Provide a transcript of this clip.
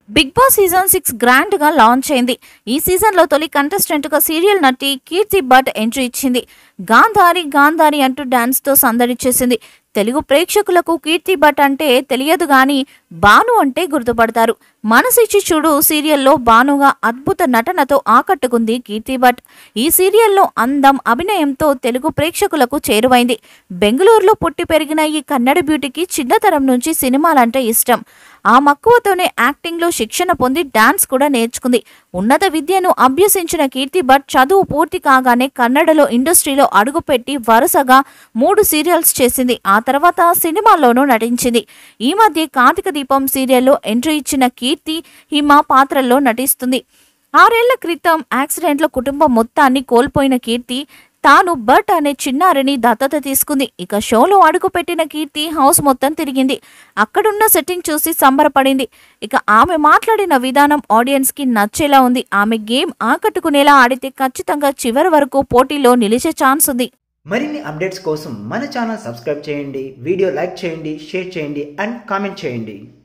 big Boss season six grand గా launch అయింది ఈ సీజన్ లో తొలి కంటెస్టెంట్ గా సీరియల్ నటి కీర్తి భట్ ఎంట్రీ ఇచ్చింది గాంధారి గాంధారి అంటూ డాన్స్ తో సందడి చేసింది తెలుగు ప్రేక్షకులకు కీర్తి భట్ అంటే తెలియదు గాని బాను అంటే గుర్తుపడతారు మనసిచ్చి చూడు సీరియల్లో బానుగా అద్భుత నటనతో ఆకట్టుకుంది కీర్తి భట్ ఈ సీరియల్లో అందం అభినయంతో తెలుగు ప్రేక్షకులకు చేరువైంది బెంగళూరులో పుట్టి పెరిగిన ఈ కన్నడ బ్యూటీకి చిన్నతరం నుంచి సినిమాలంటే ఇష్టం ఆ మక్కువతోనే యాక్టింగ్లో శిక్షణ పొంది డాన్స్ కూడా నేర్చుకుంది ఉన్నత విద్యను అభ్యసించిన కీర్తి భట్ చదువు పూర్తి కాగానే కన్నడలో ఇండస్ట్రీలో అడుగుపెట్టి వరుసగా మూడు సీరియల్స్ చేసింది ఆ తర్వాత సినిమాల్లోనూ నటించింది ఈ మధ్య కార్తీక దీపం సీరియల్లో ఎంట్రీ ఇచ్చిన కీర్తి హిమ పాత్రల్లో నటిస్తుంది ఆరేళ్ల క్రితం యాక్సిడెంట్లో కుటుంబం మొత్తాన్ని కోల్పోయిన కీర్తి తాను బట్ అనే చిన్నారిని దత్తత తీసుకుంది ఇక షోలో అడుగుపెట్టిన కీర్తి హౌస్ మొత్తం తిరిగింది అక్కడున్న సెట్టింగ్ చూసి సంబరపడింది ఇక ఆమె మాట్లాడిన విధానం ఆడియన్స్ కి నచ్చేలా ఉంది ఆమె గేమ్ ఆకట్టుకునేలా ఆడితే ఖచ్చితంగా చివరి వరకు పోటీలో నిలిచే ఛాన్స్ ఉంది మరిన్ని అప్డేట్స్ కోసం మన ఛానల్ సబ్స్క్రైబ్ చేయండి వీడియో లైక్ చేయండి షేర్ చేయండి అండ్ కామెంట్ చేయండి